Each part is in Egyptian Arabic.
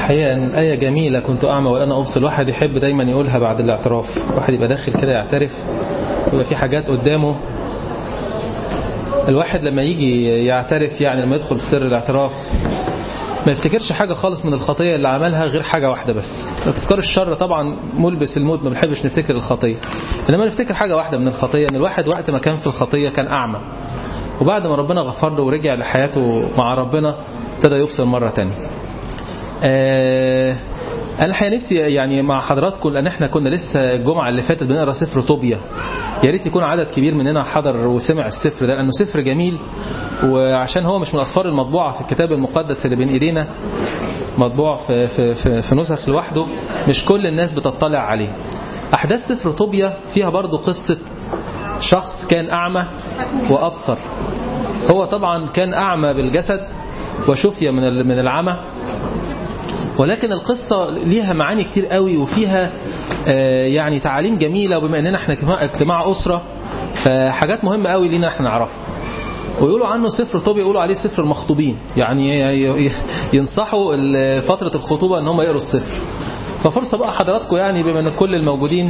الحقيقة أن الآية جميلة كنت أعمى وأنا أبصر الواحد يحب دايما يقولها بعد الاعتراف الواحد يبقى داخل كده يعترف ويبقى في حاجات قدامه الواحد لما يجي يعترف يعني لما يدخل في سر الاعتراف ما يفتكرش حاجة خالص من الخطية اللي عملها غير حاجة واحدة بس تذكار الشر طبعا ملبس الموت ما بنحبش نفتكر الخطية إنما نفتكر حاجة واحدة من الخطية إن الواحد وقت ما كان في الخطية كان أعمى وبعد ما ربنا غفر له ورجع لحياته مع ربنا ابتدى يبصر مرة تانية آه انا الحقيقه نفسي يعني مع حضراتكم لان احنا كنا لسه الجمعه اللي فاتت بنقرا سفر طوبيا يا ريت يكون عدد كبير مننا حضر وسمع السفر ده لانه سفر جميل وعشان هو مش من الاسفار المطبوعه في الكتاب المقدس اللي بين ايدينا مطبوع في في في, في نسخ لوحده مش كل الناس بتطلع عليه احداث سفر طوبيا فيها برضو قصه شخص كان اعمى وابصر هو طبعا كان اعمى بالجسد وشفي من من العمى ولكن القصة ليها معاني كتير قوي وفيها يعني تعاليم جميلة وبما اننا احنا اجتماع أسرة فحاجات مهمة قوي لينا احنا نعرفها ويقولوا عنه سفر طوبي يقولوا عليه سفر المخطوبين يعني ينصحوا فترة الخطوبة ان هم يقروا السفر ففرصة بقى حضراتكم يعني بما ان كل الموجودين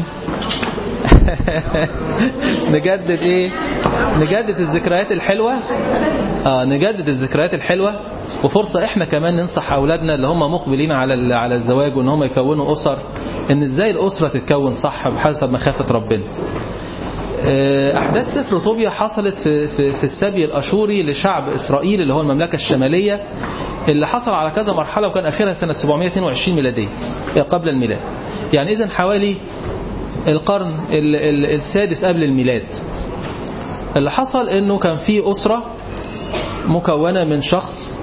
نجدد ايه نجدد الذكريات الحلوة اه نجدد الذكريات الحلوة وفرصة احنا كمان ننصح اولادنا اللي هم مقبلين على على الزواج وان هم يكونوا اسر ان ازاي الاسرة تتكون صح بحسب مخافة ربنا احداث سفر طوبيا حصلت في في في السبي الاشوري لشعب اسرائيل اللي هو المملكة الشمالية اللي حصل على كذا مرحلة وكان اخرها سنة 722 ميلادية قبل الميلاد يعني اذا حوالي القرن السادس قبل الميلاد اللي حصل انه كان في اسرة مكونة من شخص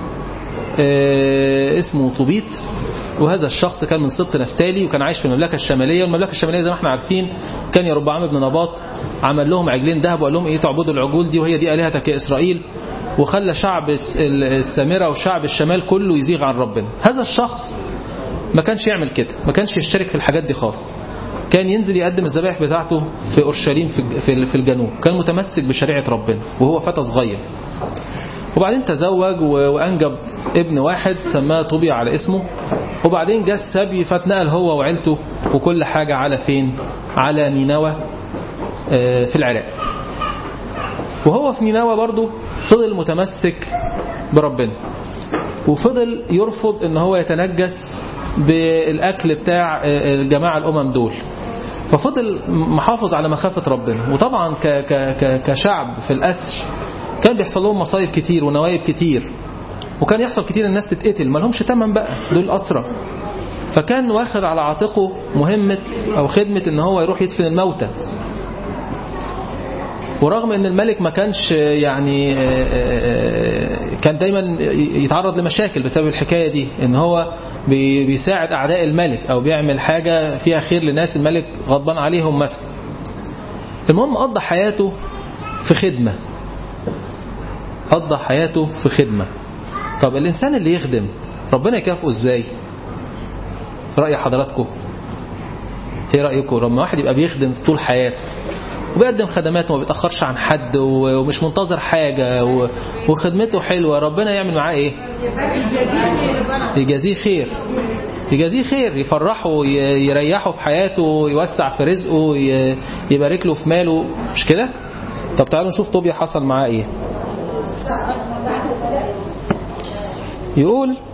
اسمه طوبيت وهذا الشخص كان من سبط نفتالي وكان عايش في المملكة الشمالية والمملكة الشمالية زي ما احنا عارفين كان يربعام بن نباط عمل لهم عجلين ذهب وقال لهم ايه تعبدوا العجول دي وهي دي آلهتك يا إسرائيل وخلى شعب السامرة وشعب الشمال كله يزيغ عن ربنا هذا الشخص ما كانش يعمل كده ما كانش يشترك في الحاجات دي خالص كان ينزل يقدم الذبائح بتاعته في أورشليم في الجنوب كان متمسك بشريعة ربنا وهو فتى صغير وبعدين تزوج وأنجب ابن واحد سماه طوبيا على اسمه وبعدين جه السبي فاتنقل هو وعيلته وكل حاجة على فين على نينوى في العراق وهو في نينوى برضه فضل متمسك بربنا وفضل يرفض ان هو يتنجس بالاكل بتاع الجماعة الامم دول ففضل محافظ على مخافة ربنا وطبعا ك ك ك كشعب في الأسر كان بيحصل لهم مصايب كتير ونوايب كتير وكان يحصل كتير الناس تتقتل ما لهمش تمن بقى دول أسرة فكان واخد على عاتقه مهمة أو خدمة ان هو يروح يدفن الموتى ورغم ان الملك ما كانش يعني كان دايما يتعرض لمشاكل بسبب الحكاية دي ان هو بيساعد أعداء الملك أو بيعمل حاجة فيها خير لناس الملك غضبان عليهم مثلا المهم قضى حياته في خدمة قضى حياته في خدمة طب الإنسان اللي يخدم ربنا يكافئه إزاي رأي حضراتكم ايه رأيكم لما واحد يبقى بيخدم طول حياته وبيقدم خدمات وما بيتأخرش عن حد ومش منتظر حاجة وخدمته حلوة ربنا يعمل معاه ايه يجازيه خير يجازيه خير يفرحه يريحه في حياته يوسع في رزقه يبارك له في ماله مش كده طب تعالوا نشوف طوبيا حصل معاه ايه يقول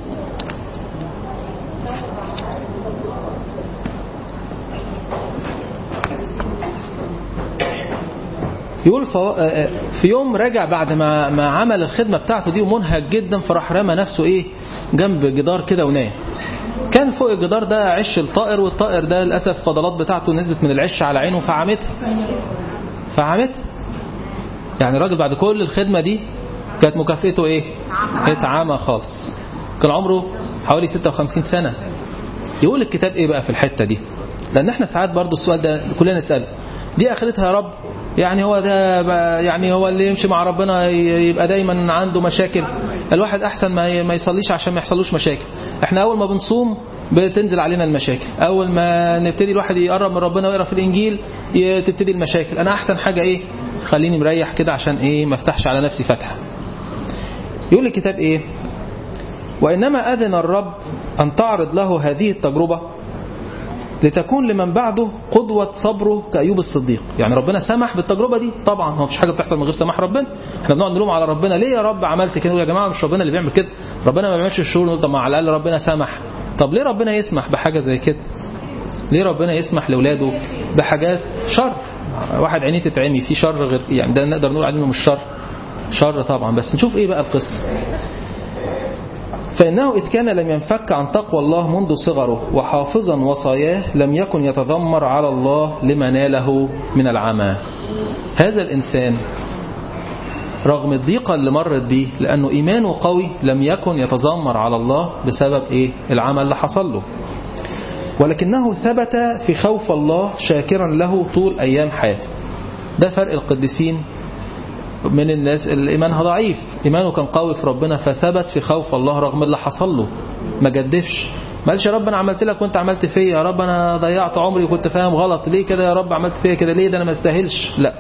يقول في يوم رجع بعد ما ما عمل الخدمة بتاعته دي ومنهك جدا فراح رمى نفسه ايه جنب جدار كده ونام كان فوق الجدار ده عش الطائر والطائر ده للأسف فضلات بتاعته نزلت من العش على عينه فعمتها فعمتها يعني الراجل بعد كل الخدمة دي كانت مكافئته ايه اتعامى خالص كان عمره حوالي 56 سنة يقول الكتاب ايه بقى في الحتة دي لان احنا ساعات برضو السؤال ده كلنا نسأله دي اخرتها يا رب يعني هو ده يعني هو اللي يمشي مع ربنا يبقى دايما عنده مشاكل الواحد احسن ما ما يصليش عشان ما يحصلوش مشاكل احنا اول ما بنصوم بتنزل علينا المشاكل اول ما نبتدي الواحد يقرب من ربنا ويقرا في الانجيل تبتدي المشاكل انا احسن حاجه ايه خليني مريح كده عشان ايه ما افتحش على نفسي فتحه يقول الكتاب ايه وإنما أذن الرب أن تعرض له هذه التجربة لتكون لمن بعده قدوة صبره كأيوب الصديق يعني ربنا سمح بالتجربة دي طبعا ما فيش حاجة بتحصل من غير سماح ربنا احنا بنقعد نلوم على ربنا ليه يا رب عملت كده يا جماعة مش ربنا اللي بيعمل كده ربنا ما بيعملش الشغل نقول طب ما على الأقل ربنا سمح طب ليه ربنا يسمح بحاجة زي كده ليه ربنا يسمح لأولاده بحاجات شر واحد عينيه تتعمي في شر غير يعني ده نقدر نقول عليه انه مش شر شر طبعا بس نشوف ايه بقى القصة فإنه إذ كان لم ينفك عن تقوى الله منذ صغره وحافظا وصاياه لم يكن يتذمر على الله لما ناله من العمى هذا الإنسان رغم الضيقة اللي مرت به لأنه إيمانه قوي لم يكن يتذمر على الله بسبب إيه العمل اللي حصل له ولكنه ثبت في خوف الله شاكرا له طول أيام حياته ده فرق القديسين من الناس اللي إيمانها ضعيف إيمانه كان قوي في ربنا فثبت في خوف الله رغم اللي حصل له ما جدفش ما قالش يا رب أنا عملت لك وأنت عملت فيا يا رب أنا ضيعت عمري وكنت فاهم غلط ليه كده يا رب عملت فيا كده ليه ده أنا ما استاهلش لا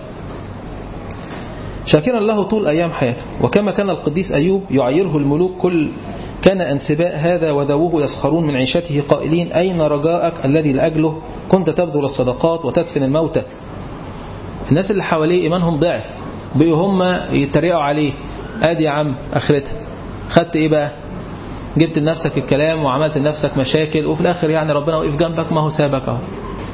شاكرا له طول أيام حياته وكما كان القديس أيوب يعيره الملوك كل كان أنسباء هذا وذووه يسخرون من عيشته قائلين أين رجاءك الذي لأجله كنت تبذل الصدقات وتدفن الموتى الناس اللي حواليه إيمانهم ضعف بقوا هم يتريقوا عليه ادي يا عم اخرتها خدت ايه بقى جبت لنفسك الكلام وعملت لنفسك مشاكل وفي الاخر يعني ربنا وقف جنبك ما هو سابك اهو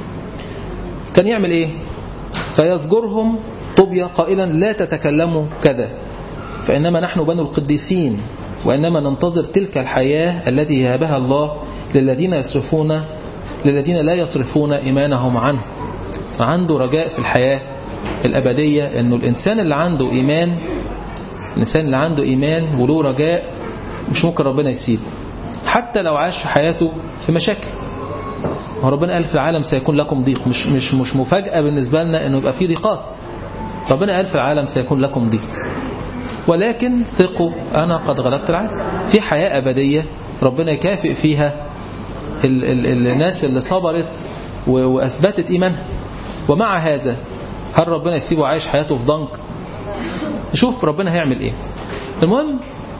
كان يعمل ايه فيزجرهم طوبيا قائلا لا تتكلموا كذا فانما نحن بنو القديسين وانما ننتظر تلك الحياه التي يهبها الله للذين يصرفون للذين لا يصرفون ايمانهم عنه عنده رجاء في الحياه الأبدية أنه الإنسان اللي عنده إيمان الإنسان اللي عنده إيمان وله رجاء مش ممكن ربنا يسيبه حتى لو عاش في حياته في مشاكل وربنا قال في العالم سيكون لكم ضيق مش مش مش مفاجأة بالنسبة لنا أنه يبقى في ضيقات ربنا قال في العالم سيكون لكم ضيق ولكن ثقوا أنا قد غلبت العالم في حياة أبدية ربنا يكافئ فيها ال ال الناس اللي صبرت وأثبتت إيمانها ومع هذا هل ربنا يسيبه عايش حياته في ضنك نشوف ربنا هيعمل ايه المهم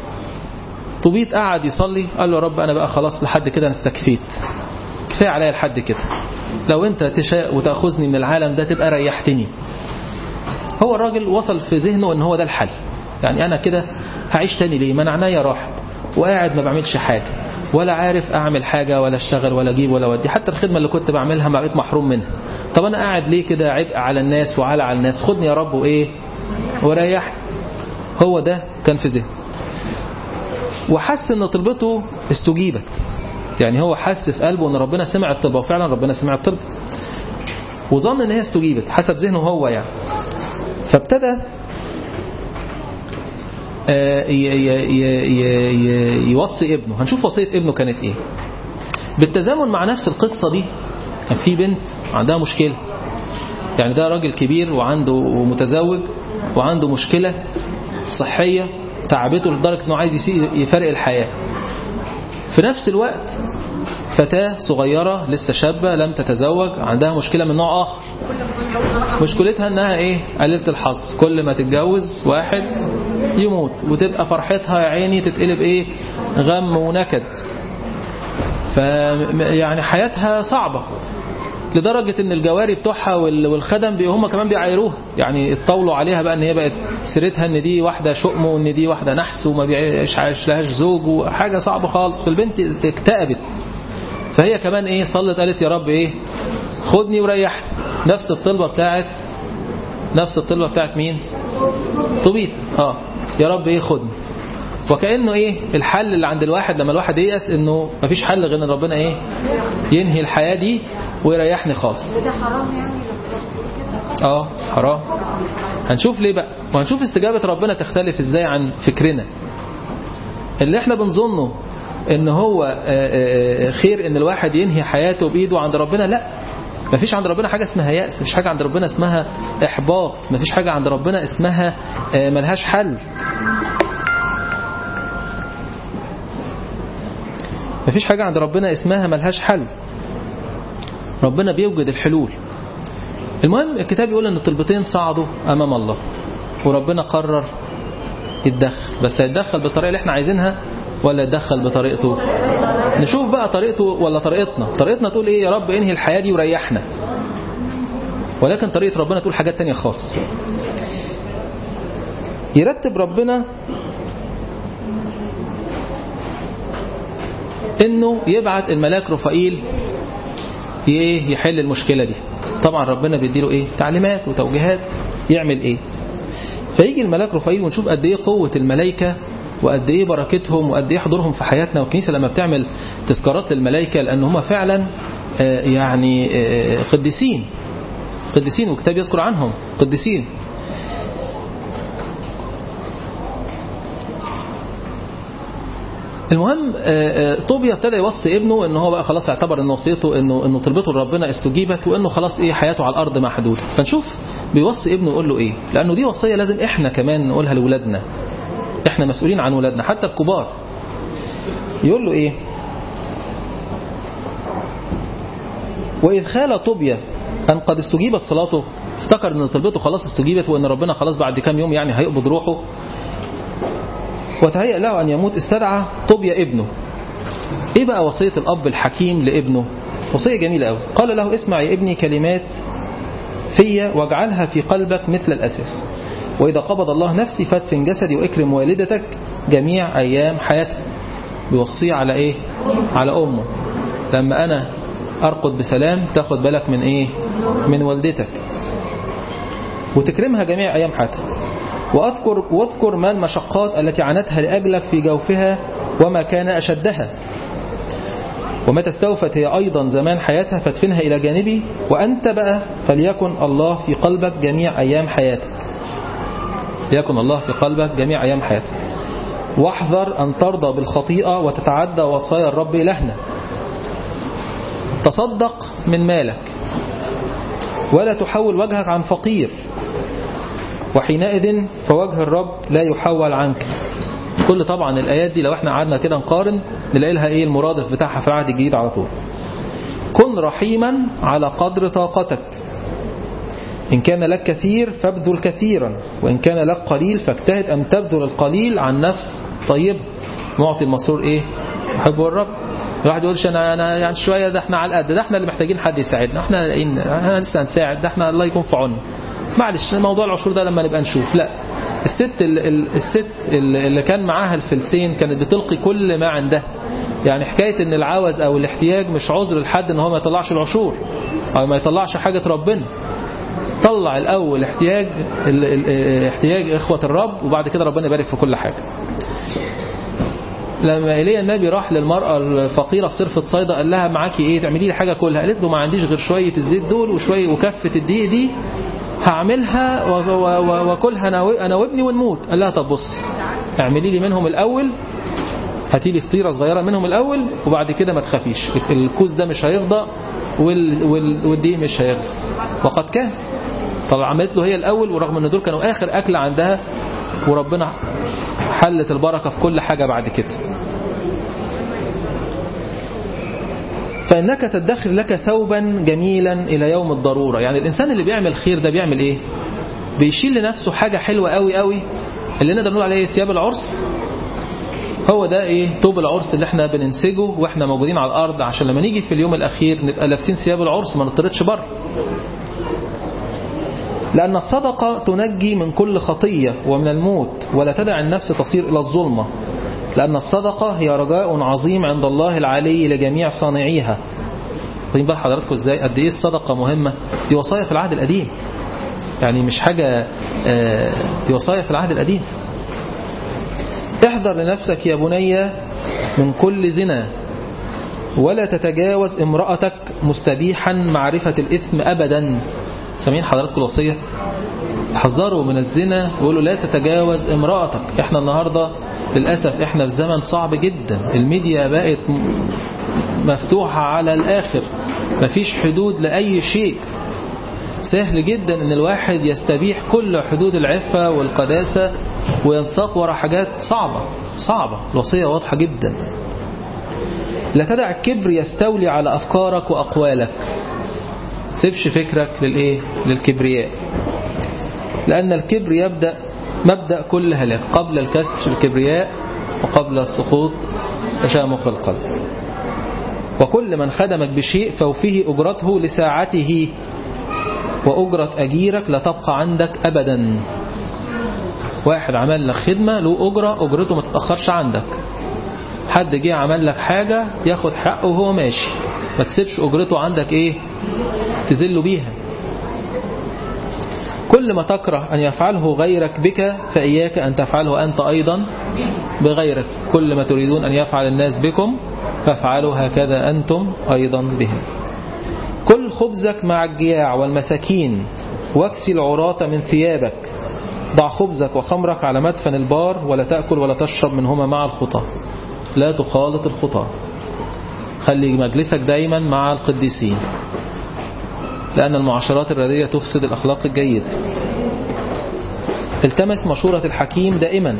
طبيت قعد يصلي قال له يا رب انا بقى خلاص لحد كده انا استكفيت كفايه عليا لحد كده لو انت تشاء وتاخذني من العالم ده تبقى ريحتني هو الراجل وصل في ذهنه ان هو ده الحل يعني انا كده هعيش تاني ليه ما انا عينيا راحت وقاعد ما بعملش حاجه ولا عارف اعمل حاجه ولا اشتغل ولا اجيب ولا ودي حتى الخدمه اللي كنت بعملها ما بقيت محروم منها طب انا قاعد ليه كده عبء على الناس وعلى على الناس خدني يا رب وايه وريح هو ده كان في ذهنه وحس ان طلبته استجيبت يعني هو حس في قلبه ان ربنا سمع الطلبه وفعلا ربنا سمع الطلبه وظن ان هي استجيبت حسب ذهنه هو يعني فابتدى يوصي ابنه هنشوف وصية ابنه كانت ايه بالتزامن مع نفس القصة دي كان في بنت عندها مشكلة يعني ده راجل كبير وعنده متزوج وعنده مشكلة صحية تعبته لدرجة انه عايز يفرق الحياة في نفس الوقت فتاة صغيرة لسه شابة لم تتزوج عندها مشكلة من نوع آخر مشكلتها انها ايه قليلة الحظ كل ما تتجوز واحد يموت وتبقى فرحتها يا عيني تتقلب ايه غم ونكد ف يعني حياتها صعبة لدرجة ان الجواري بتوعها والخدم بي هم كمان بيعايروها يعني اتطاولوا عليها بقى ان هي بقت سيرتها ان دي واحدة شؤم وان دي واحدة نحس وما بيعيش لهاش زوج وحاجة صعبة خالص فالبنت اكتئبت فهي كمان ايه صلت قالت يا رب ايه خدني وريحني نفس الطلبة بتاعت نفس الطلبة بتاعت مين طبيت اه يا رب ايه خدني وكأنه ايه الحل اللي عند الواحد لما الواحد ييأس انه مفيش حل غير ان ربنا ايه ينهي الحياة دي ويريحني خالص ده حرام يعني اه حرام هنشوف ليه بقى وهنشوف استجابة ربنا تختلف ازاي عن فكرنا اللي احنا بنظنه ان هو خير ان الواحد ينهي حياته بايده عند ربنا لا مفيش عند ربنا حاجة اسمها يأس مفيش حاجة عند ربنا اسمها إحباط مفيش حاجة عند ربنا اسمها ملهاش حل مفيش حاجة عند ربنا اسمها ملهاش حل ربنا بيوجد الحلول المهم الكتاب يقول ان الطلبتين صعدوا امام الله وربنا قرر يتدخل بس هيتدخل بالطريقه اللي احنا عايزينها ولا يتدخل بطريقته نشوف بقى طريقته ولا طريقتنا طريقتنا تقول ايه يا رب انهي الحياة دي وريحنا ولكن طريقة ربنا تقول حاجات تانية خالص يرتب ربنا انه يبعت الملاك رفائيل يحل المشكلة دي طبعا ربنا بيديله ايه تعليمات وتوجيهات يعمل ايه فيجي الملاك رفائيل ونشوف قد ايه قوة الملائكة وقد ايه بركتهم وقد ايه حضورهم في حياتنا والكنيسة لما بتعمل تذكارات للملائكة لان هم فعلا يعني قديسين قديسين وكتاب يذكر عنهم قديسين المهم طوبيا ابتدى يوصي ابنه ان هو بقى خلاص اعتبر ان وصيته انه انه طلبته لربنا استجيبت وانه خلاص ايه حياته على الارض محدوده فنشوف بيوصي ابنه يقول له ايه لانه دي وصيه لازم احنا كمان نقولها لاولادنا احنا مسؤولين عن ولادنا حتى الكبار يقول له ايه واذ خال طوبيا ان قد استجيبت صلاته افتكر ان طلبته خلاص استجيبت وان ربنا خلاص بعد كام يوم يعني هيقبض روحه وتهيأ له أن يموت استدعى طوبيا ابنه إيه بقى وصية الأب الحكيم لابنه وصية جميلة أوي قال له اسمع يا ابني كلمات في واجعلها في قلبك مثل الأساس وإذا قبض الله نفسي فادفن جسدي وإكرم والدتك جميع أيام حياتها بيوصيه على إيه على أمه لما أنا أرقد بسلام تاخد بالك من إيه من والدتك وتكرمها جميع أيام حياتها وأذكر, واذكر ما المشقات التي عانتها لأجلك في جوفها وما كان أشدها ومتى استوفت هي أيضا زمان حياتها فادفنها إلى جانبي وأنت بقى فليكن الله في قلبك جميع أيام حياتك ليكن الله في قلبك جميع أيام حياتك واحذر أن ترضى بالخطيئة وتتعدى وصايا الرب إلهنا تصدق من مالك ولا تحول وجهك عن فقير وحينئذ فوجه الرب لا يحول عنك كل طبعا الآيات دي لو احنا قعدنا كده نقارن نلاقي لها ايه المرادف بتاعها في العهد الجديد على طول كن رحيما على قدر طاقتك إن كان لك كثير فابذل كثيرا وإن كان لك قليل فاجتهد أن تبذل القليل عن نفس طيب معطي المسرور إيه يحبه الرب الواحد يقولش أنا, أنا يعني شوية ده احنا على القد ده احنا اللي محتاجين حد يساعدنا احنا لاقيين احنا لسه هنساعد ده احنا الله يكون في عوننا معلش موضوع العشور ده لما نبقى نشوف لا الست الست اللي كان معاها الفلسين كانت بتلقي كل ما عندها يعني حكاية ان العوز او الاحتياج مش عذر لحد ان هو ما يطلعش العشور او ما يطلعش حاجة ربنا طلع الاول احتياج احتياج اخوة الرب وبعد كده ربنا يبارك في كل حاجة لما ايليا النبي راح للمرأة الفقيرة في صرفة صيدا قال لها معاكي ايه تعملي لي حاجة كلها قالت له ما عنديش غير شوية الزيت دول وشوية وكفة الدقيق دي هعملها واكلها انا وابني ونموت قال لها طب بص اعملي لي منهم الاول هاتي لي فطيره صغيره منهم الاول وبعد كده ما تخافيش الكوز ده مش هيفضى والدقيق مش هيخلص وقد كان طبعا عملت له هي الاول ورغم ان دول كانوا اخر اكل عندها وربنا حلت البركه في كل حاجه بعد كده فإنك تدخر لك ثوبا جميلا إلى يوم الضرورة يعني الإنسان اللي بيعمل خير ده بيعمل إيه بيشيل لنفسه حاجة حلوة قوي قوي اللي نقدر نقول عليه ثياب العرس هو ده ايه طوب العرس اللي احنا بننسجه واحنا موجودين على الارض عشان لما نيجي في اليوم الاخير نبقى لابسين ثياب العرس ما نطردش بره لأن الصدقة تنجي من كل خطية ومن الموت ولا تدع النفس تصير إلى الظلمة لأن الصدقة هي رجاء عظيم عند الله العلي لجميع صانعيها واخدين بقى حضراتكم ازاي قد ايه الصدقة مهمة دي وصايا في العهد القديم يعني مش حاجة دي وصايا في العهد القديم احذر لنفسك يا بني من كل زنا ولا تتجاوز امرأتك مستبيحا معرفة الإثم أبدا سامعين حضراتكم الوصية حذروا من الزنا وقولوا لا تتجاوز امرأتك احنا النهاردة للأسف احنا في زمن صعب جدا الميديا بقت مفتوحة على الآخر مفيش حدود لأي شيء سهل جدا ان الواحد يستبيح كل حدود العفة والقداسة وينساق ورا حاجات صعبة صعبة الوصية واضحة جدا لا تدع الكبر يستولي على أفكارك وأقوالك سيبش فكرك للإيه؟ للكبرياء لأن الكبر يبدأ مبدأ كل هلاك قبل الكسر الكبرياء وقبل السقوط تشامخ القلب وكل من خدمك بشيء فوفيه أجرته لساعته وأجرة أجيرك لا تبقى عندك أبدا واحد عمل لك خدمة له أجرة أجرته ما تتأخرش عندك حد جه عمل لك حاجة ياخد حقه وهو ماشي ما تسيبش أجرته عندك إيه تزله بيها كل ما تكره أن يفعله غيرك بك فإياك أن تفعله أنت أيضا بغيرك كل ما تريدون أن يفعل الناس بكم فافعلوا هكذا أنتم أيضا بهم كل خبزك مع الجياع والمساكين واكسي العراة من ثيابك ضع خبزك وخمرك على مدفن البار ولا تأكل ولا تشرب منهما مع الخطاة لا تخالط الخطاة خلي مجلسك دايما مع القديسين لأن المعاشرات الرديئة تفسد الأخلاق الجيد التمس مشورة الحكيم دائما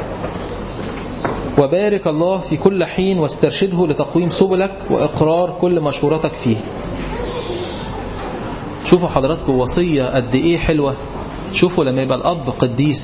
وبارك الله في كل حين واسترشده لتقويم سبلك وإقرار كل مشورتك فيه شوفوا حضراتكم وصية قد إيه حلوة شوفوا لما يبقى الأب قديس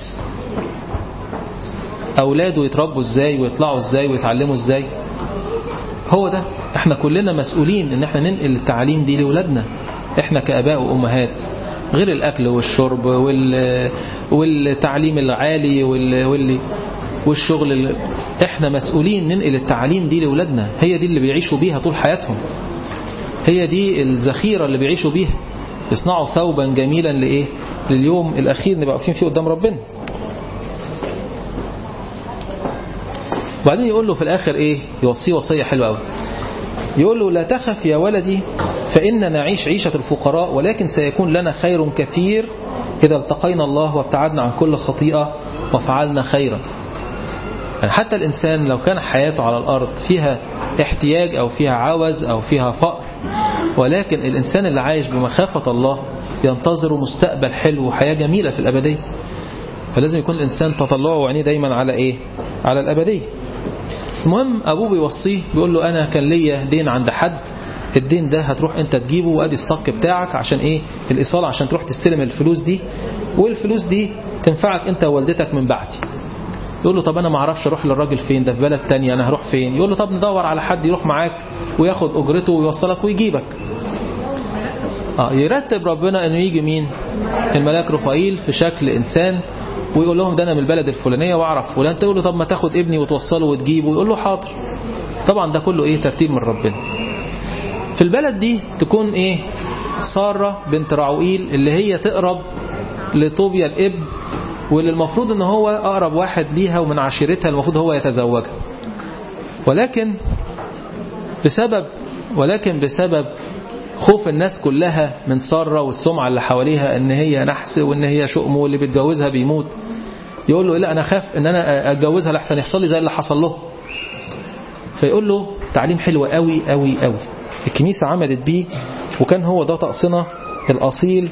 أولاده يتربوا إزاي ويطلعوا إزاي ويتعلموا إزاي هو ده احنا كلنا مسؤولين ان احنا ننقل التعليم دي لأولادنا احنا كأباء وأمهات غير الأكل والشرب وال... والتعليم العالي وال... وال... والشغل ال... احنا مسؤولين ننقل التعليم دي لأولادنا هي دي اللي بيعيشوا بيها طول حياتهم هي دي الذخيرة اللي بيعيشوا بيها يصنعوا ثوبا جميلا لإيه لليوم الأخير نبقى واقفين فيه قدام ربنا وبعدين يقول له في الآخر إيه يوصيه وصية حلوة قوي يقول له لا تخف يا ولدي فإن نعيش عيشة الفقراء ولكن سيكون لنا خير كثير إذا التقينا الله وابتعدنا عن كل خطيئة وفعلنا خيرا يعني حتى الإنسان لو كان حياته على الأرض فيها احتياج أو فيها عوز أو فيها فقر ولكن الإنسان اللي عايش بمخافة الله ينتظر مستقبل حلو وحياة جميلة في الأبدية فلازم يكون الإنسان تطلعه وعينيه دايما على إيه على الأبدية المهم أبوه بيوصيه بيقول له أنا كان ليا دين عند حد الدين ده هتروح انت تجيبه وادي الصك بتاعك عشان ايه الايصال عشان تروح تستلم الفلوس دي والفلوس دي تنفعك انت ووالدتك من بعدي يقول له طب انا ما اعرفش اروح للراجل فين ده في بلد تانية انا هروح فين يقول له طب ندور على حد يروح معاك وياخد اجرته ويوصلك ويجيبك اه يرتب ربنا انه يجي مين الملاك رفائيل في شكل انسان ويقول لهم ده انا من البلد الفلانيه واعرف فلان تقول له طب ما تاخد ابني وتوصله وتجيبه ويقول له حاضر طبعا ده كله ايه ترتيب من ربنا في البلد دي تكون ايه سارة بنت رعوئيل اللي هي تقرب لطوبيا الابن واللي المفروض ان هو اقرب واحد ليها ومن عشيرتها المفروض هو يتزوجها ولكن بسبب ولكن بسبب خوف الناس كلها من سارة والسمعة اللي حواليها ان هي نحس وان هي شؤم واللي بيتجوزها بيموت يقول له لا انا خاف ان انا اتجوزها لحسن يحصل لي زي اللي حصل له فيقول له تعليم حلو قوي قوي قوي الكنيسة عملت بيه وكان هو ده طقسنا الأصيل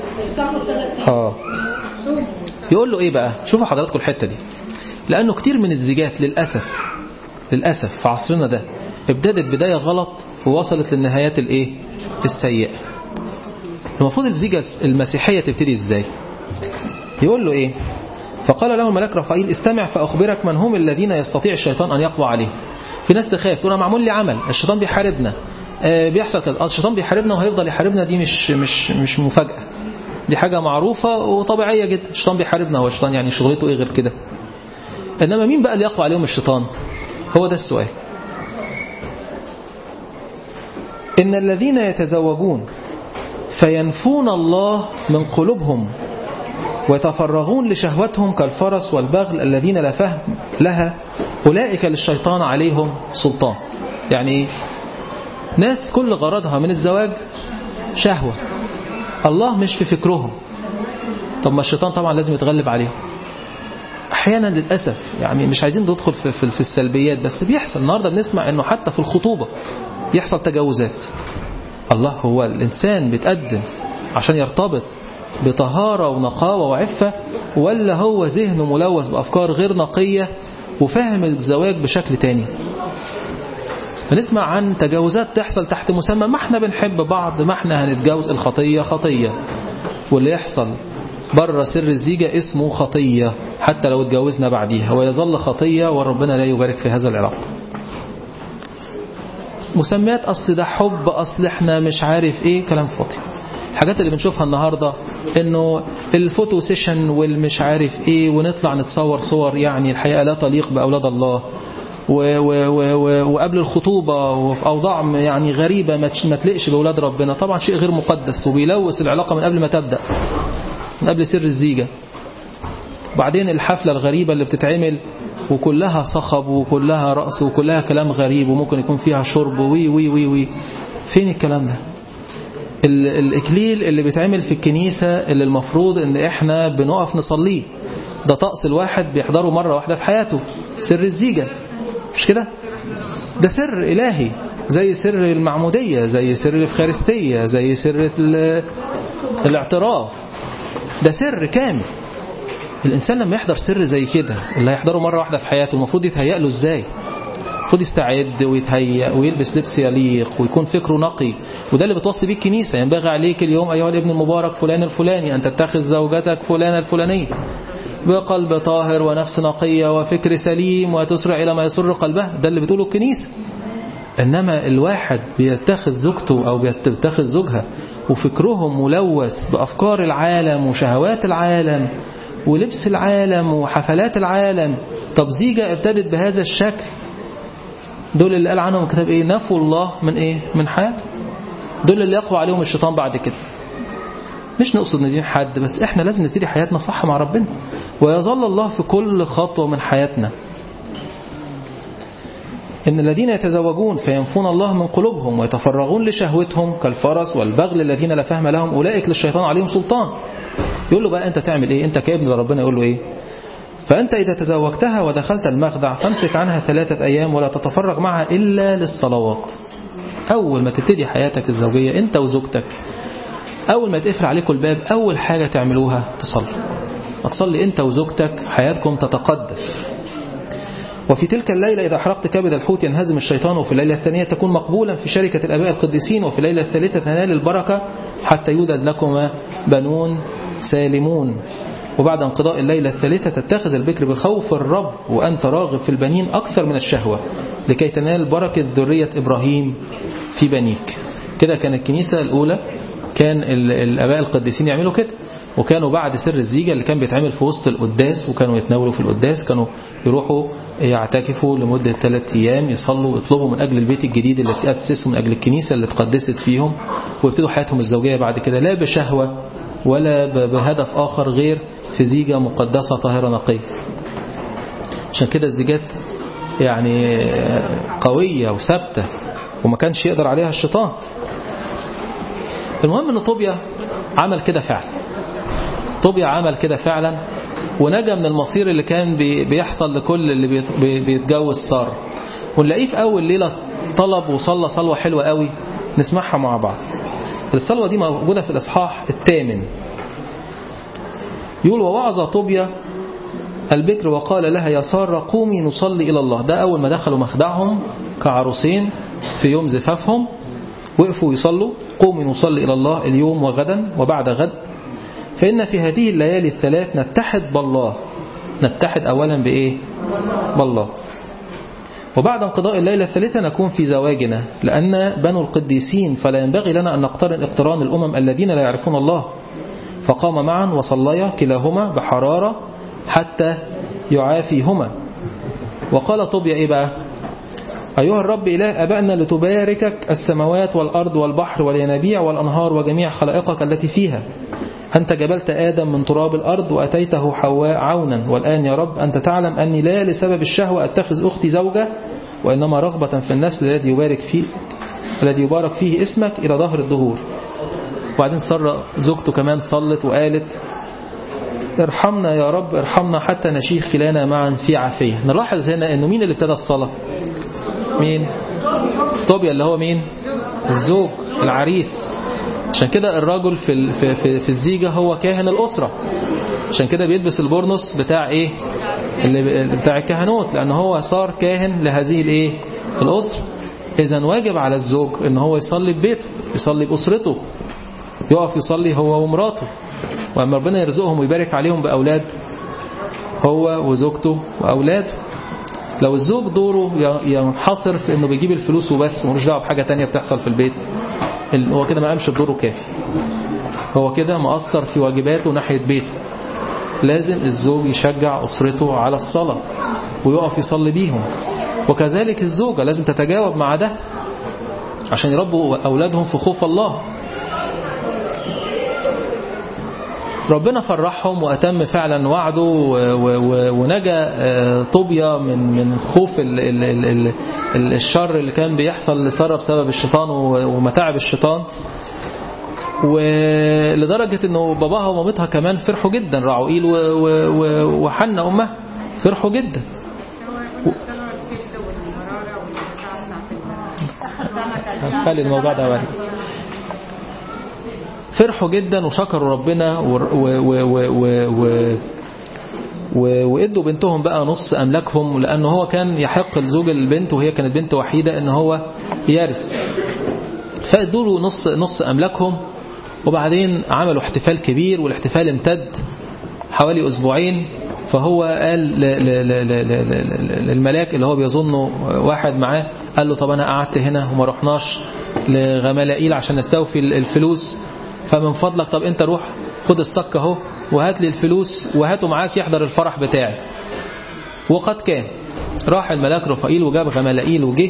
آه يقول له إيه بقى شوفوا حضراتكم الحتة دي لأنه كتير من الزيجات للأسف للأسف في عصرنا ده ابتدت بداية غلط ووصلت للنهايات الإيه السيئة المفروض الزيجة المسيحية تبتدي إزاي يقول له إيه فقال له الملاك رفائيل استمع فأخبرك من هم الذين يستطيع الشيطان أن يقضى عليه في ناس تخاف تقول انا معمول لي عمل الشيطان بيحاربنا بيحصل كده الشيطان بيحاربنا وهيفضل يحاربنا دي مش مش مش مفاجأة دي حاجة معروفة وطبيعية جدا الشيطان بيحاربنا هو الشيطان يعني شغلته ايه غير كده انما مين بقى اللي يقوى عليهم الشيطان هو ده السؤال إن الذين يتزوجون فينفون الله من قلوبهم ويتفرغون لشهوتهم كالفرس والبغل الذين لا فهم لها أولئك للشيطان عليهم سلطان يعني إيه؟ ناس كل غرضها من الزواج شهوة الله مش في فكرهم طب ما الشيطان طبعا لازم يتغلب عليهم احيانا للاسف يعني مش عايزين ندخل في, في, في السلبيات بس بيحصل النهارده بنسمع انه حتى في الخطوبه يحصل تجاوزات الله هو الانسان بيتقدم عشان يرتبط بطهارة ونقاوة وعفة ولا هو ذهنه ملوث بأفكار غير نقية وفاهم الزواج بشكل تاني فنسمع عن تجاوزات تحصل تحت مسمى ما احنا بنحب بعض ما احنا هنتجاوز الخطية خطية واللي يحصل بره سر الزيجة اسمه خطية حتى لو اتجوزنا بعديها ويظل خطية وربنا لا يبارك في هذا العلاقة مسميات أصل ده حب أصل احنا مش عارف ايه كلام فاضي الحاجات اللي بنشوفها النهاردة انه الفوتو سيشن والمش عارف ايه ونطلع نتصور صور يعني الحقيقة لا تليق بأولاد الله و و و وقبل الخطوبة وفي أوضاع يعني غريبة ما تلقش بأولاد ربنا طبعا شيء غير مقدس وبيلوث العلاقة من قبل ما تبدأ من قبل سر الزيجة بعدين الحفلة الغريبة اللي بتتعمل وكلها صخب وكلها رأس وكلها كلام غريب وممكن يكون فيها شرب وي وي وي وي فين الكلام ده الإكليل اللي بيتعمل في الكنيسة اللي المفروض ان احنا بنقف نصليه ده طقس الواحد بيحضره مرة واحدة في حياته سر الزيجة مش كده ده سر إلهي زي سر المعمودية زي سر الإفخارستية زي سر الاعتراف ده سر كامل الإنسان لما يحضر سر زي كده اللي هيحضره مرة واحدة في حياته المفروض يتهيأ له إزاي المفروض يستعد ويتهيأ ويلبس لبس يليق ويكون فكره نقي وده اللي بتوصي بيه الكنيسة ينبغي عليك اليوم أيها الابن المبارك فلان الفلاني أن تتخذ زوجتك فلانة الفلانية بقلب طاهر ونفس نقية وفكر سليم وتسرع إلى ما يسر قلبها ده اللي بتقوله الكنيسة إنما الواحد بيتخذ زوجته أو بيتخذ زوجها وفكرهم ملوث بأفكار العالم وشهوات العالم ولبس العالم وحفلات العالم طب زيجة ابتدت بهذا الشكل دول اللي قال عنهم كتاب ايه نفوا الله من ايه من حياته دول اللي يقوى عليهم الشيطان بعد كده مش نقصد ندين حد بس احنا لازم نبتدي حياتنا صح مع ربنا ويظل الله في كل خطوة من حياتنا إن الذين يتزوجون فينفون الله من قلوبهم ويتفرغون لشهوتهم كالفرس والبغل الذين لا فهم لهم أولئك للشيطان عليهم سلطان يقول له بقى أنت تعمل إيه أنت كابن لربنا يقول له إيه فأنت إذا تزوجتها ودخلت المخدع فامسك عنها ثلاثة أيام ولا تتفرغ معها إلا للصلوات أول ما تبتدي حياتك الزوجية أنت وزوجتك أول ما تقفل عليكم الباب أول حاجة تعملوها تصلي تصلي أنت وزوجتك حياتكم تتقدس وفي تلك الليلة إذا أحرقت كبد الحوت ينهزم الشيطان وفي الليلة الثانية تكون مقبولا في شركة الأباء القديسين وفي الليلة الثالثة تنال البركة حتى يولد لكما بنون سالمون وبعد انقضاء الليلة الثالثة تتخذ البكر بخوف الرب وأنت راغب في البنين أكثر من الشهوة لكي تنال بركة ذرية إبراهيم في بنيك كده كان الكنيسة الأولى كان الأباء القديسين يعملوا كده وكانوا بعد سر الزيجة اللي كان بيتعمل في وسط القداس وكانوا يتناولوا في القداس كانوا يروحوا يعتكفوا لمدة ثلاث أيام يصلوا ويطلبوا من أجل البيت الجديد اللي تأسس من أجل الكنيسة اللي تقدست فيهم ويبتدوا حياتهم الزوجية بعد كده لا بشهوة ولا بهدف آخر غير في زيجة مقدسة طاهرة نقية عشان كده الزيجات يعني قوية وثابتة وما كانش يقدر عليها الشيطان المهم ان طوبيا عمل كده فعلا طوبيا عمل كده فعلا ونجا من المصير اللي كان بيحصل لكل اللي بيتجوز سارة ونلاقيه في أول ليلة طلب وصلى صلوة حلوة قوي نسمعها مع بعض الصلوة دي موجودة في الإصحاح الثامن يقول ووعظ طوبيا البكر وقال لها يا سارة قومي نصلي إلى الله ده أول ما دخلوا مخدعهم كعروسين في يوم زفافهم وقفوا يصلوا قومي نصلي إلى الله اليوم وغدا وبعد غد فإن في هذه الليالي الثلاث نتحد بالله نتحد أولا بإيه بالله وبعد انقضاء الليلة الثالثة نكون في زواجنا لأن بنو القديسين فلا ينبغي لنا أن نقترن اقتران الأمم الذين لا يعرفون الله فقام معا وصليا كلاهما بحرارة حتى يعافيهما وقال طوبيا إيه بقى أيها الرب إله أبائنا لتباركك السماوات والأرض والبحر والينابيع والأنهار وجميع خلائقك التي فيها أنت جبلت آدم من تراب الأرض وأتيته حواء عونا والآن يا رب أنت تعلم أني لا لسبب الشهوة أتخذ أختي زوجة وإنما رغبة في النسل الذي يبارك فيه الذي يبارك فيه اسمك إلى ظهر الدهور وبعدين صر زوجته كمان صلت وقالت ارحمنا يا رب ارحمنا حتى نشيخ كلانا معا في عافية نلاحظ هنا أنه مين اللي ابتدى الصلاة مين طوبيا اللي هو مين الزوج العريس عشان كده الرجل في في في, في الزيجة هو كاهن الأسرة عشان كده بيلبس البورنوس بتاع ايه اللي بتاع الكهنوت لأن هو صار كاهن لهذه الايه الأسرة إذا واجب على الزوج ان هو يصلي في بيته يصلي بأسرته يقف يصلي هو ومراته وأما ربنا يرزقهم ويبارك عليهم بأولاد هو وزوجته وأولاده لو الزوج دوره ينحصر في انه بيجيب الفلوس وبس ملوش دعوه بحاجه تانية بتحصل في البيت هو كده ما قامش بدوره كافي هو كده مقصر في واجباته ناحيه بيته لازم الزوج يشجع أسرته على الصلاة ويقف يصلي بيهم وكذلك الزوجة لازم تتجاوب مع ده عشان يربوا أولادهم في خوف الله ربنا فرحهم وأتم فعلا وعده ونجا طوبيا من من خوف ال ال ال ال الشر اللي كان بيحصل لسارة بسبب الشيطان ومتاعب الشيطان ولدرجة انه باباها ومامتها كمان فرحوا جدا راعوئيل وحنا امها فرحوا جدا خلي الموضوع ده وارد فرحوا جدا وشكروا ربنا و و و و و وادوا بنتهم بقى نص املاكهم لانه هو كان يحق لزوج البنت وهي كانت بنت وحيده ان هو يرث فادوا له نص نص املاكهم وبعدين عملوا احتفال كبير والاحتفال امتد حوالي أسبوعين فهو قال للملاك اللي هو بيظنه واحد معاه قال له طب أنا قعدت هنا وما رحناش لغملائيل عشان نستوفي الفلوس فمن فضلك طب أنت روح خد الصك اهو وهات لي الفلوس وهاته معاك يحضر الفرح بتاعي وقد كان راح الملاك رفائيل وجاب غملائيل وجه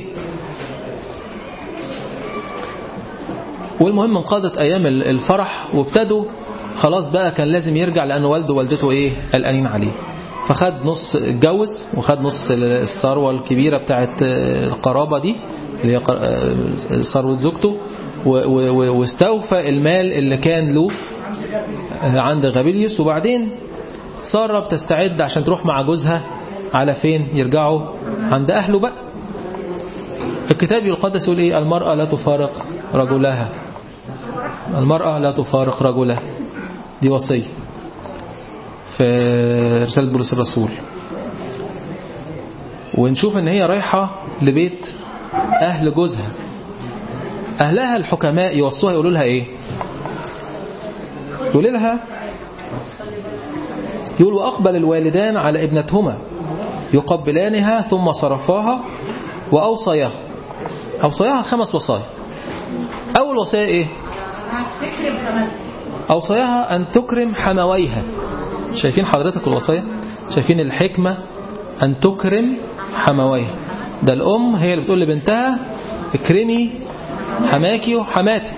والمهم انقضت أيام الفرح وابتدوا خلاص بقى كان لازم يرجع لأن والده ووالدته إيه قلقانين عليه فخد نص اتجوز وخد نص الثروة الكبيرة بتاعت القرابة دي اللي هي ثروة زوجته واستوفى المال اللي كان له عند غابيليوس وبعدين سارة بتستعد عشان تروح مع جوزها على فين يرجعوا عند أهله بقى الكتاب القدس يقول إيه المرأة لا تفارق رجلها المرأة لا تفارق رجلها دي وصية في رسالة بولس الرسول ونشوف ان هي رايحة لبيت اهل جوزها اهلها الحكماء يوصوها يقولوا لها ايه يقول لها يقول وأقبل الوالدان على ابنتهما يقبلانها ثم صرفاها وأوصيها أوصيها خمس وصايا أول وصية إيه أوصيها أن تكرم حمويها شايفين حضرتك الوصية شايفين الحكمة أن تكرم حمويها ده الأم هي اللي بتقول لبنتها اكرمي حماكي وحماتك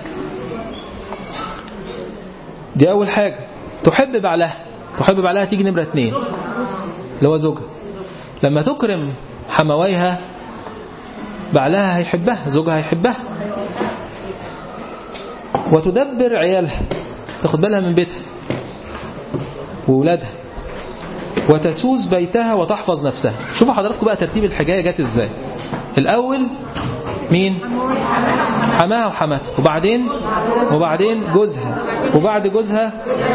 دي أول حاجة تحب بعلها تحب بعلها تيجي نمرة اتنين اللي هو زوجها لما تكرم حمويها بعلها هيحبها زوجها هيحبها وتدبر عيالها تاخد بالها من بيتها وولادها وتسوس بيتها وتحفظ نفسها شوفوا حضراتكم بقى ترتيب الحكايه جت ازاي الأول مين حماها وحماتها وبعدين وبعدين جوزها وبعد جوزها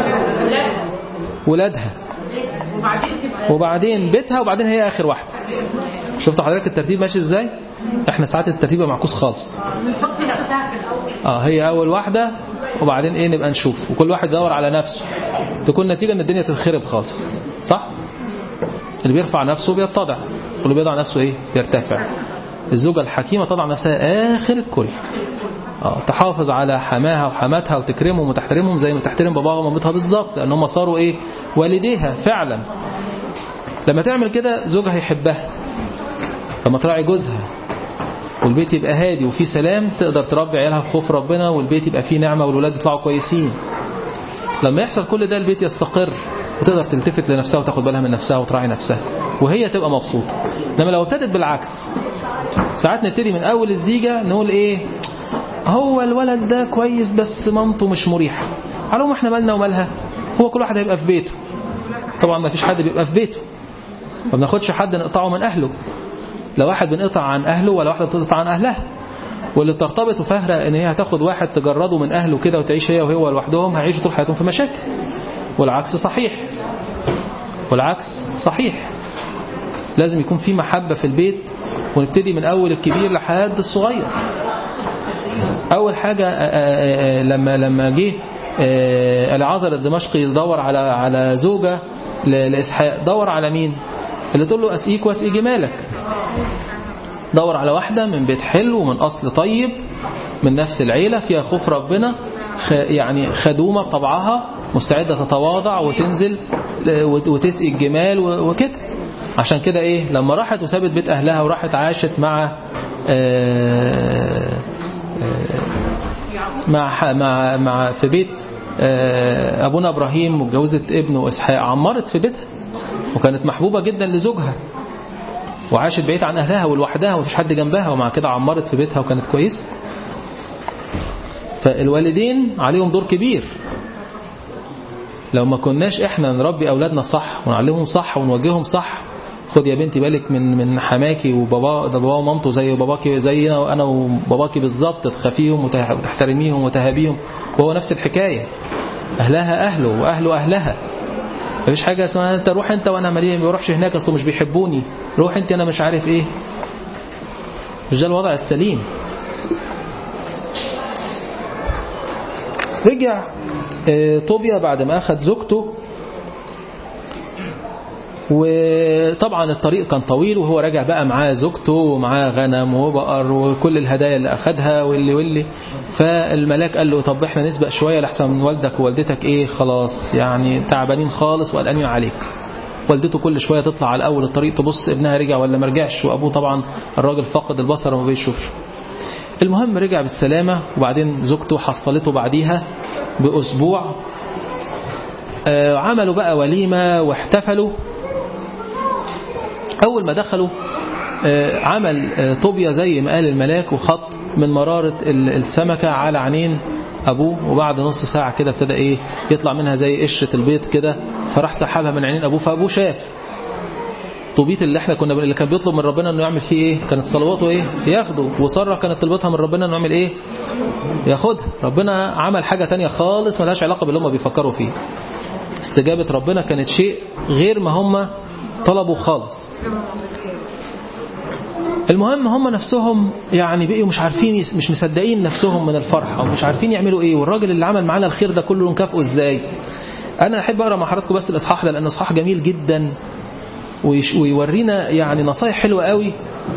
ولادها وبعدين بيتها وبعدين هي آخر واحدة شفت حضرتك الترتيب ماشي ازاي احنا ساعات الترتيب معكوس خالص اه هي اول واحدة وبعدين ايه نبقى نشوف وكل واحد يدور على نفسه تكون نتيجة ان الدنيا تتخرب خالص صح اللي بيرفع نفسه بيتضع واللي بيضع نفسه ايه بيرتفع الزوجة الحكيمة تضع نفسها آخر الكل اه تحافظ على حماها وحماتها وتكرمهم وتحترمهم زي ما تحترم باباها ومامتها بالظبط لأن هم صاروا إيه والديها فعلا لما تعمل كده زوجها يحبها لما تراعي جوزها والبيت يبقى هادي وفيه سلام تقدر تربي عيالها في خوف ربنا والبيت يبقى فيه نعمة والولاد يطلعوا كويسين لما يحصل كل ده البيت يستقر وتقدر تلتفت لنفسها وتاخد بالها من نفسها وتراعي نفسها وهي تبقى مبسوطة انما لو ابتدت بالعكس ساعات نبتدي من اول الزيجة نقول ايه هو الولد ده كويس بس مامته مش مريحة علوم احنا مالنا ومالها هو كل واحد هيبقى في بيته طبعا ما فيش حد بيبقى في بيته ما بناخدش حد نقطعه من اهله لا واحد بنقطع عن اهله ولا واحدة بتقطع عن اهلها واللي ترتبط وفاهرة ان هي هتاخد واحد تجرده من اهله كده وتعيش هي وهو لوحدهم هيعيشوا طول حياتهم في مشاكل والعكس صحيح والعكس صحيح لازم يكون في محبة في البيت ونبتدي من أول الكبير لحد الصغير أول حاجة لما لما جه العذر الدمشقي يدور على على زوجة لإسحاق دور على مين اللي تقول له أسقيك وأسقي جمالك دور على واحدة من بيت حلو ومن أصل طيب من نفس العيلة فيها خوف ربنا يعني خدومة بطبعها مستعدة تتواضع وتنزل وتسقي الجمال وكده عشان كده ايه لما راحت وسابت بيت اهلها وراحت عاشت مع آآ آآ مع مع مع في بيت ابونا ابراهيم واتجوزت ابنه اسحاق عمرت في بيتها وكانت محبوبة جدا لزوجها وعاشت بعيد عن اهلها ولوحدها ومفيش حد جنبها ومع كده عمرت في بيتها وكانت كويسه فالوالدين عليهم دور كبير لو ما كناش احنا نربي اولادنا صح ونعلمهم صح ونوجههم صح خد يا بنتي بالك من من حماكي وبابا ده بابا ومامته زي باباكي زينا وانا وباباكي بالظبط تخافيهم وتحترميهم وتهابيهم وهو نفس الحكايه اهلها اهله واهله اهلها مفيش حاجه اسمها انت روح انت وانا مالي ما بيروحش هناك اصله مش بيحبوني روح انت انا مش عارف ايه مش ده الوضع السليم رجع طوبيا بعد ما أخذ زوجته وطبعا الطريق كان طويل وهو راجع بقى معاه زوجته ومعاه غنم وبقر وكل الهدايا اللي أخذها واللي واللي فالملاك قال له طب احنا نسبق شوية لحسن من والدك ووالدتك ايه خلاص يعني تعبانين خالص وقلقانين عليك والدته كل شوية تطلع على أول الطريق تبص ابنها رجع ولا ما رجعش وأبوه طبعا الراجل فقد البصر وما بيشوفش المهم رجع بالسلامة وبعدين زوجته حصلته بعديها بأسبوع آه عملوا بقى وليمة واحتفلوا أول ما دخلوا آه عمل آه طوبيا زي ما قال الملاك وخط من مرارة السمكة على عينين أبوه وبعد نص ساعة كده ابتدى إيه يطلع منها زي قشرة البيض كده فراح سحبها من عينين أبوه فأبوه شاف طوبيت اللي احنا كنا اللي كان بيطلب من ربنا انه يعمل فيه ايه كانت صلواته ايه ياخده وساره كانت طلبتها من ربنا انه يعمل ايه ياخدها ربنا عمل حاجة تانية خالص ملهاش علاقة باللي هم بيفكروا فيه استجابة ربنا كانت شيء غير ما هم طلبوا خالص المهم هم نفسهم يعني بقوا مش عارفين مش مصدقين نفسهم من الفرحة ومش عارفين يعملوا ايه والراجل اللي عمل معانا الخير ده كله نكافئه ازاي انا احب اقرا مع حضراتكم بس الاصحاح ده لانه اصحاح جميل جدا ويورينا يعني نصايح حلوة قوي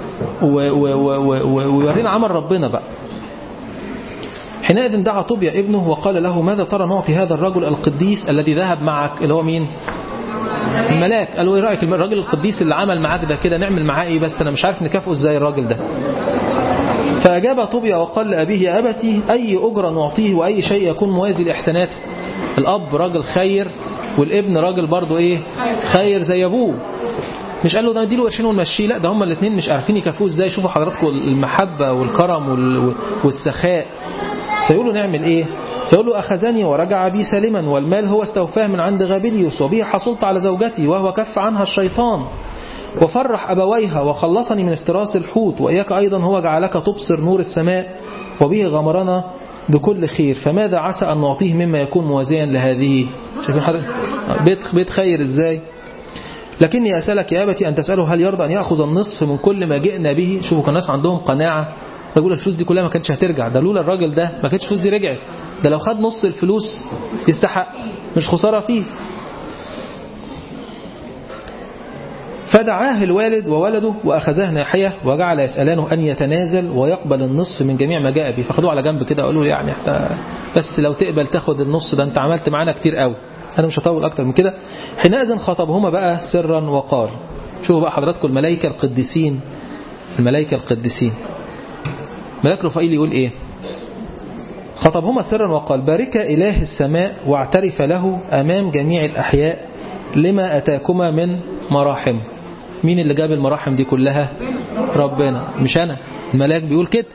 ويورينا عمل ربنا بقى حينئذ دعا طوبيا ابنه وقال له ماذا ترى نعطي هذا الرجل القديس الذي ذهب معك اللي هو مين الملاك قال له ايه رايك الراجل القديس اللي عمل معاك ده كده نعمل معاه ايه بس انا مش عارف نكافئه ازاي الراجل ده فاجاب طوبيا وقال لابيه يا ابتي اي اجره نعطيه واي شيء يكون موازي لاحساناته الاب راجل خير والابن راجل برضه ايه خير زي ابوه مش قال له ده اديله قرشين ونمشيه لا ده هما الاثنين مش عارفين يكافئوه ازاي شوفوا حضراتكم المحبه والكرم والسخاء فيقولوا نعمل ايه فيقول له أخذني ورجع بي سالما والمال هو استوفاه من عند غابليوس وبه حصلت على زوجتي وهو كف عنها الشيطان وفرح أبويها وخلصني من افتراس الحوت وإياك أيضا هو جعلك تبصر نور السماء وبه غمرنا بكل خير فماذا عسى أن نعطيه مما يكون موازيا لهذه شايفين حضرتك بيت, بيت خير إزاي لكني أسألك يا أبتي أن تسأله هل يرضى أن يأخذ النصف من كل ما جئنا به شوفوا كان الناس عندهم قناعة يقول الفلوس دي كلها ما كانتش هترجع ده لولا الراجل ده ما كانتش الفلوس دي رجعت ده لو خد نص الفلوس يستحق مش خسارة فيه فدعاه الوالد وولده وأخذاه ناحية وجعل يسألانه أن يتنازل ويقبل النصف من جميع ما جاء به فخدوه على جنب كده قالوا له يعني حتى بس لو تقبل تاخد النص ده انت عملت معانا كتير قوي أنا مش هطول أكتر من كده حينئذ خطبهما بقى سرا وقال شوفوا بقى حضراتكم الملائكة القديسين الملائكة القديسين ملاك رفائيل يقول إيه خطبهما سرا وقال بارك إله السماء واعترف له أمام جميع الأحياء لما أتاكما من مراحم مين اللي جاب المراحم دي كلها ربنا مش أنا الملاك بيقول كده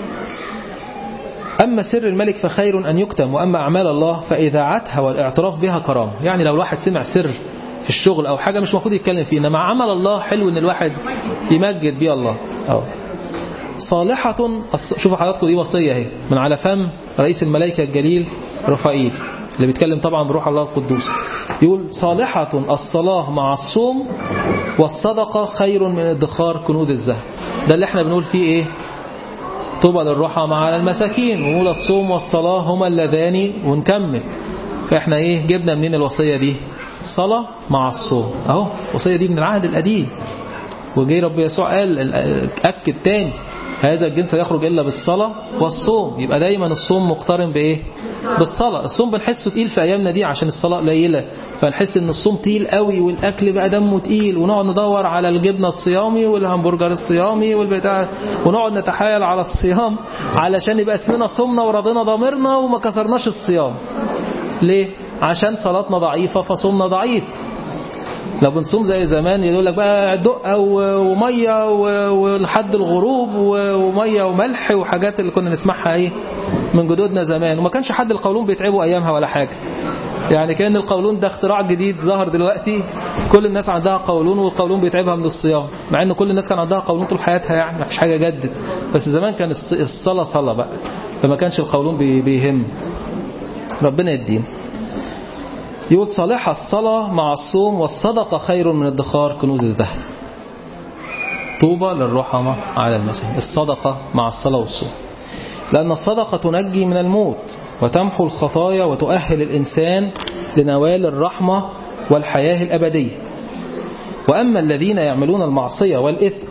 أما سر الملك فخير أن يكتم وأما أعمال الله فإذاعتها والاعتراف بها كرامة يعني لو الواحد سمع سر في الشغل أو حاجة مش المفروض يتكلم فيه إنما عمل الله حلو إن الواحد يمجد بيه الله أوه. صالحة شوفوا حضراتكم دي وصية اهي من على فم رئيس الملائكة الجليل رفائيل اللي بيتكلم طبعا بروح الله القدوس يقول صالحة الصلاة مع الصوم والصدقة خير من ادخار كنود الذهب ده اللي احنا بنقول فيه ايه طوبى للرحى مع المساكين ونقول الصوم والصلاة هما اللذان ونكمل فاحنا ايه جبنا منين الوصية دي الصلاة مع الصوم اهو الوصية دي من العهد القديم وجي رب يسوع قال أكد تاني هذا الجنس لا يخرج إلا بالصلاة والصوم يبقى دايما الصوم مقترن بإيه بالصلاة الصوم بنحسه تقيل في أيامنا دي عشان الصلاة قليلة فنحس ان الصوم تقيل قوي والأكل بقى دمه تقيل ونقعد ندور على الجبنة الصيامي والهمبرجر الصيامي والبتاع ونقعد نتحايل على الصيام علشان يبقى اسمنا صمنا ورضينا ضميرنا وما كسرناش الصيام ليه؟ عشان صلاتنا ضعيفة فصومنا ضعيف لو بنصوم زي زمان يقول لك بقى دقة ومية ولحد الغروب ومية وملح وحاجات اللي كنا نسمعها ايه من جدودنا زمان وما كانش حد القولون بيتعبوا ايامها ولا حاجة يعني كان القولون ده اختراع جديد ظهر دلوقتي كل الناس عندها قولون والقولون بيتعبها من الصيام مع ان كل الناس كان عندها قولون طول حياتها يعني ما فيش حاجة جدت بس زمان كان الصلاة صلاة بقى فما كانش القولون بيهم ربنا يدين يقول صالح الصلاة مع الصوم والصدقة خير من ادخار كنوز الذهب طوبى للرحمة على المسيح الصدقة مع الصلاة والصوم لأن الصدقة تنجي من الموت وتمحو الخطايا وتؤهل الإنسان لنوال الرحمة والحياة الأبدية وأما الذين يعملون المعصية والإثم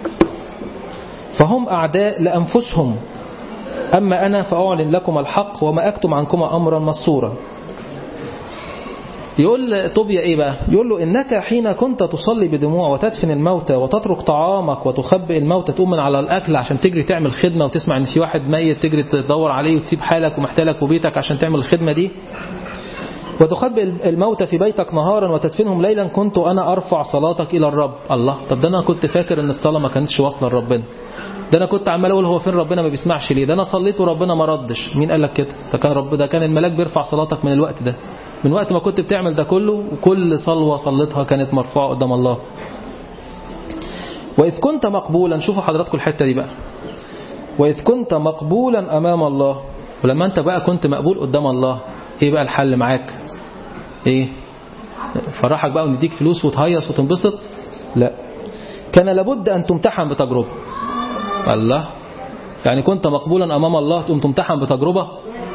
فهم أعداء لأنفسهم أما أنا فأعلن لكم الحق وما أكتم عنكم أمرا مصورا يقول طوبيا ايه بقى يقول له انك حين كنت تصلي بدموع وتدفن الموتى وتترك طعامك وتخبئ الموتى تقوم من على الاكل عشان تجري تعمل خدمه وتسمع ان في واحد ميت تجري تدور عليه وتسيب حالك ومحتالك وبيتك عشان تعمل الخدمه دي وتخبئ الموتى في بيتك نهارا وتدفنهم ليلا كنت انا ارفع صلاتك الى الرب الله طب ده انا كنت فاكر ان الصلاه ما كانتش واصله لربنا ده انا كنت عمال اقول هو فين ربنا ما بيسمعش ليه ده انا صليت وربنا ما ردش مين قال لك كده ده كان رب ده كان الملاك بيرفع صلاتك من الوقت ده من وقت ما كنت بتعمل ده كله وكل صلوة صليتها كانت مرفوعة قدام الله وإذ كنت مقبولا شوفوا حضراتكم الحتة دي بقى وإذ كنت مقبولا أمام الله ولما أنت بقى كنت مقبول قدام الله إيه بقى الحل معاك إيه فرحك بقى ونديك فلوس وتهيص وتنبسط لا كان لابد أن تمتحن بتجربة الله يعني كنت مقبولا أمام الله تقوم تمتحن بتجربة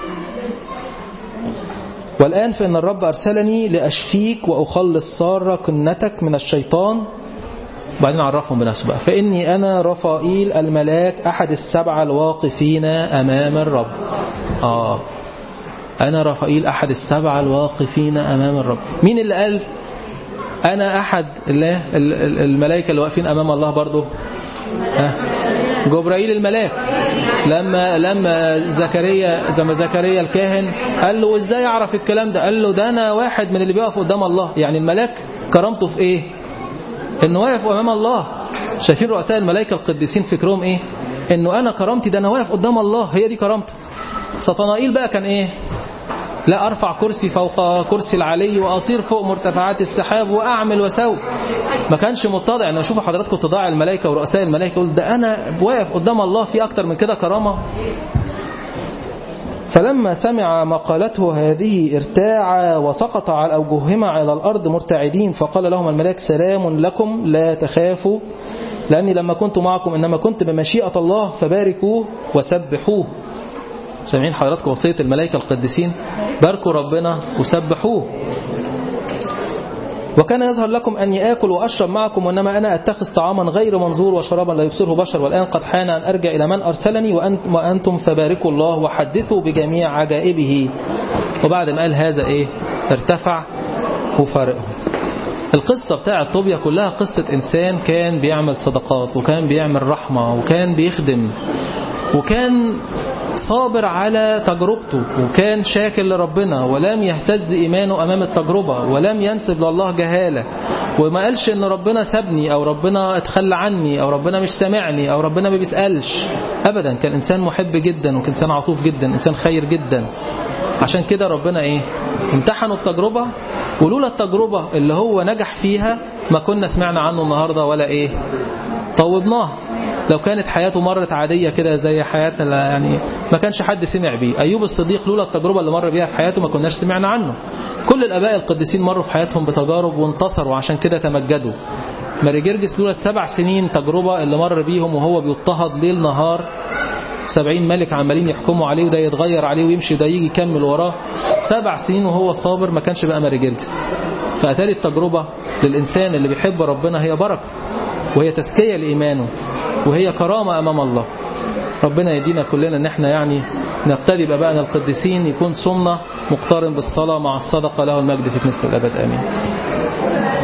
والآن فإن الرب أرسلني لأشفيك وأخلص سارة كنتك من الشيطان وبعدين عرفهم بنفسه بقى فإني أنا رفائيل الملاك أحد السبعة الواقفين أمام الرب آه أنا رفائيل أحد السبعة الواقفين أمام الرب مين اللي قال أنا أحد الله الملائكة اللي واقفين أمام الله برضو ها جبرائيل الملاك لما لما زكريا لما زكريا الكاهن قال له ازاي اعرف الكلام ده قال له ده انا واحد من اللي بيقف قدام الله يعني الملاك كرامته في ايه انه واقف امام الله شايفين رؤساء الملائكه القديسين فكرهم ايه انه انا كرامتي ده انا واقف قدام الله هي دي كرامته سطنائيل بقى كان ايه لا أرفع كرسي فوق كرسي العلي وأصير فوق مرتفعات السحاب وأعمل وسوي ما كانش متضع أنا أشوف حضراتكم تضاع الملائكة ورؤساء الملائكة يقول ده أنا واقف قدام الله في أكتر من كده كرامة فلما سمع مقالته هذه ارتاع وسقط على أوجههما على الأرض مرتعدين فقال لهم الملاك سلام لكم لا تخافوا لأني لما كنت معكم إنما كنت بمشيئة الله فباركوه وسبحوه سامعين حضراتكم وصية الملائكة القديسين باركوا ربنا وسبحوه وكان يظهر لكم أني آكل وأشرب معكم وإنما أنا أتخذ طعاما غير منظور وشرابا لا يبصره بشر والآن قد حان أن أرجع إلى من أرسلني وأنتم فباركوا الله وحدثوا بجميع عجائبه وبعد ما قال هذا إيه ارتفع وفارقهم القصة بتاعة طوبيا كلها قصة إنسان كان بيعمل صدقات وكان بيعمل رحمة وكان بيخدم وكان صابر على تجربته وكان شاكر لربنا ولم يهتز إيمانه أمام التجربة ولم ينسب لله جهالة وما قالش إن ربنا سابني أو ربنا اتخلى عني أو ربنا مش سامعني أو ربنا ما بيسألش أبدا كان إنسان محب جدا وكان إنسان عطوف جدا إنسان خير جدا عشان كده ربنا إيه امتحنوا التجربة ولولا التجربة اللي هو نجح فيها ما كنا سمعنا عنه النهاردة ولا إيه طوبناه لو كانت حياته مرت عادية كده زي حياتنا يعني ما كانش حد سمع بيه أيوب الصديق لولا التجربة اللي مر بيها في حياته ما كناش سمعنا عنه كل الأباء القديسين مروا في حياتهم بتجارب وانتصروا عشان كده تمجدوا ماري جرجس لولا السبع سنين تجربة اللي مر بيهم وهو بيضطهد ليل نهار سبعين ملك عمالين يحكموا عليه وده يتغير عليه ويمشي وده يجي يكمل وراه سبع سنين وهو صابر ما كانش بقى ماري جرجس فأتاري التجربة للإنسان اللي بيحب ربنا هي بركة وهي تزكية لإيمانه وهي كرامة أمام الله ربنا يدينا كلنا ان احنا يعني نقتدي بأبائنا القديسين يكون صمنا مقترن بالصلاة مع الصدقة له المجد في مثل الأبد آمين